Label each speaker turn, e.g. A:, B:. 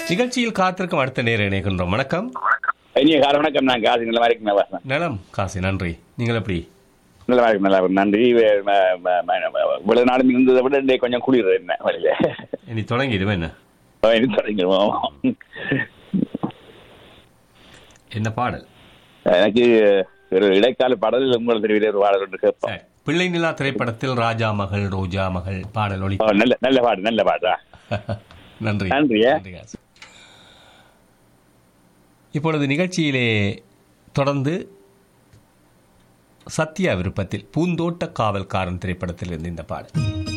A: நிகழ்ச்சியில் காத்திருக்கும் அடுத்த நேர இணைகின்றோம் வணக்கம்
B: இனிய கால வணக்கம் நான் காசி நல்ல மாதிரி வாசன்
A: நலம் காசி நன்றி நீங்கள் எப்படி
B: நல்ல மாதிரி நல்லா இருக்கு. நன்றி வே- ம- ம- ம- இவ்வளவு நாளும் இருந்ததை விட இன்றைக்கு கொஞ்சம் குளிர் என்ன வழியில
A: இனி தொடங்கிடுவேன் என்ன
B: இனி தொடங்கிடுவோம்
A: என்ன பாடல்
B: எனக்கு ஒரு இடைக்கால பாடல் உங்கள் தெரிவித்த ஒரு பாடல் ஒன்று கேட்போம்
A: சரி. பிள்ளை நிலா திரைப்படத்தில் ராஜா மகள் ரோஜா மகள் பாடல் ஒளி
B: ஓ, நல்ல நல்ல பாடு நல்ல பாடா
A: நன்றி
B: நன்றியா.
A: நன்றி காசி. இப்பொழுது நிகழ்ச்சியிலே தொடர்ந்து சத்யா விருப்பத்தில் பூந்தோட்ட காவல்காரன் திரைப்படத்தில் இருந்து இந்த பாடல்